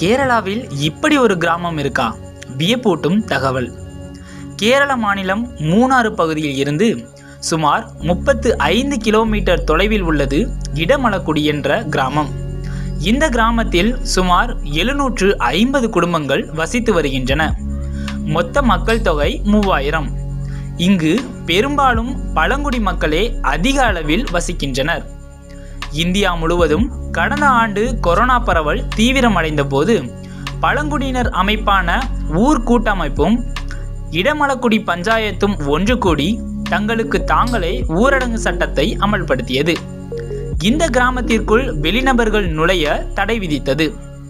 கேரளாவில் இப்படி ஒரு கிராமம் இருக்கா வியப்பூட்டும் தகவல் கேரள மாநிலம் மூணாறு பகுதியில் இருந்து சுமார் முப்பத்து ஐந்து கிலோமீட்டர் தொலைவில் உள்ளது இடமலக்குடி என்ற கிராமம் இந்த கிராமத்தில் சுமார் எழுநூற்று ஐம்பது குடும்பங்கள் வசித்து வருகின்றன மொத்த மக்கள் தொகை மூவாயிரம் இங்கு பெரும்பாலும் பழங்குடி மக்களே அதிக அளவில் வசிக்கின்றனர் இந்தியா முழுவதும் கடந்த ஆண்டு கொரோனா பரவல் தீவிரமடைந்த போது பழங்குடியினர் அமைப்பான ஊர் கூட்டமைப்பும் இடமலக்குடி பஞ்சாயத்தும் ஒன்று கூடி தங்களுக்கு தாங்களே ஊரடங்கு சட்டத்தை அமல்படுத்தியது இந்த கிராமத்திற்குள் வெளிநபர்கள் நுழைய தடை விதித்தது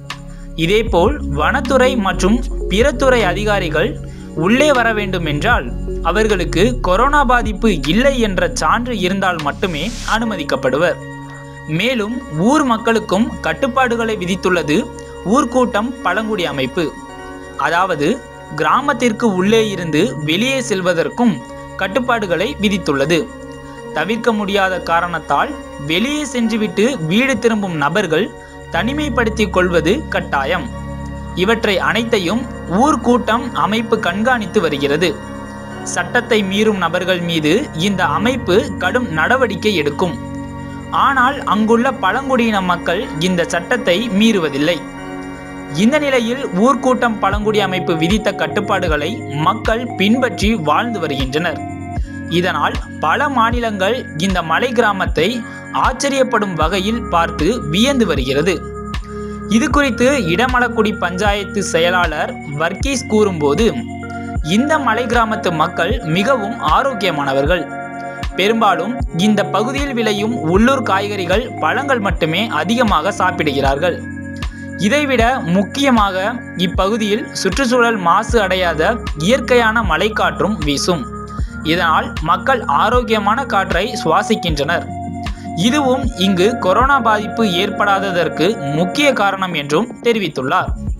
இதேபோல் வனத்துறை மற்றும் பிற துறை அதிகாரிகள் உள்ளே வர வேண்டும் என்றால் அவர்களுக்கு கொரோனா பாதிப்பு இல்லை என்ற சான்று இருந்தால் மட்டுமே அனுமதிக்கப்படுவர் மேலும் ஊர் மக்களுக்கும் கட்டுப்பாடுகளை விதித்துள்ளது ஊர்க்கூட்டம் பழங்குடி அமைப்பு அதாவது கிராமத்திற்கு உள்ளே இருந்து வெளியே செல்வதற்கும் கட்டுப்பாடுகளை விதித்துள்ளது தவிர்க்க முடியாத காரணத்தால் வெளியே சென்றுவிட்டு வீடு திரும்பும் நபர்கள் தனிமைப்படுத்திக் கொள்வது கட்டாயம் இவற்றை அனைத்தையும் ஊர்க்கூட்டம் அமைப்பு கண்காணித்து வருகிறது சட்டத்தை மீறும் நபர்கள் மீது இந்த அமைப்பு கடும் நடவடிக்கை எடுக்கும் ஆனால் அங்குள்ள பழங்குடியின மக்கள் இந்த சட்டத்தை மீறுவதில்லை இந்த நிலையில் ஊர்க்கூட்டம் பழங்குடி அமைப்பு விதித்த கட்டுப்பாடுகளை மக்கள் பின்பற்றி வாழ்ந்து வருகின்றனர் இதனால் பல மாநிலங்கள் இந்த மலை கிராமத்தை ஆச்சரியப்படும் வகையில் பார்த்து வியந்து வருகிறது இது குறித்து இடமலக்குடி பஞ்சாயத்து செயலாளர் வர்கீஸ் கூறும்போது இந்த மலை கிராமத்து மக்கள் மிகவும் ஆரோக்கியமானவர்கள் பெரும்பாலும் இந்த பகுதியில் விளையும் உள்ளூர் காய்கறிகள் பழங்கள் மட்டுமே அதிகமாக சாப்பிடுகிறார்கள் இதைவிட முக்கியமாக இப்பகுதியில் சுற்றுச்சூழல் மாசு அடையாத இயற்கையான மழைக்காற்றும் வீசும் இதனால் மக்கள் ஆரோக்கியமான காற்றை சுவாசிக்கின்றனர் இதுவும் இங்கு கொரோனா பாதிப்பு ஏற்படாததற்கு முக்கிய காரணம் என்றும் தெரிவித்துள்ளார்